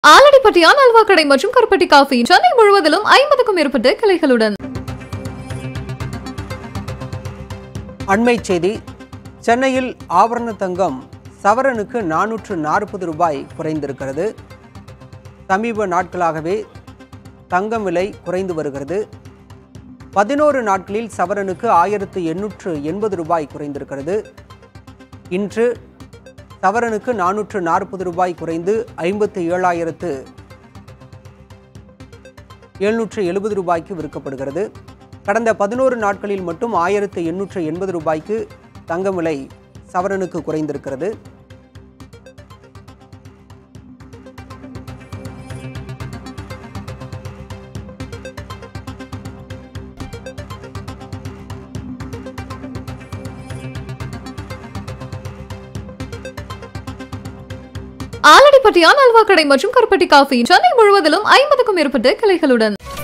ஆலடிப்பட்டியான் அல்வா கடை மற்றும் கருப்பட்டி காஃபி சென்னை முழுவதிலும் ஐம்பதுக்கும் மேற்பட்ட கிளைகளுடன் அண்மை செய்தி சென்னையில் ஆபரண தங்கம் சவரனுக்கு நானூற்று நாற்பது ரூபாய் குறைந்திருக்கிறது சமீப நாட்களாகவே தங்கம் விலை குறைந்து வருகிறது பதினோரு நாட்களில் சவரனுக்கு ஆயிரத்து எண்ணூற்று எண்பது ரூபாய் குறைந்திருக்கிறது இன்று சவரனுக்கு நானூற்று நாற்பது ரூபாய் குறைந்து ஐம்பத்து ஏழாயிரத்து எழுநூற்று எழுபது ரூபாய்க்கு விற்கப்படுகிறது கடந்த பதினோரு நாட்களில் மட்டும் ஆயிரத்து எண்ணூற்று எண்பது ரூபாய்க்கு தங்கம் விலை சவரனுக்கு குறைந்திருக்கிறது ஆலடிப்பட்டியான் அல்வா கடை மற்றும் கருப்பட்டி காஃபி சென்னை முழுவதிலும் ஐம்பதுக்கும் மேற்பட்ட கிளைகளுடன்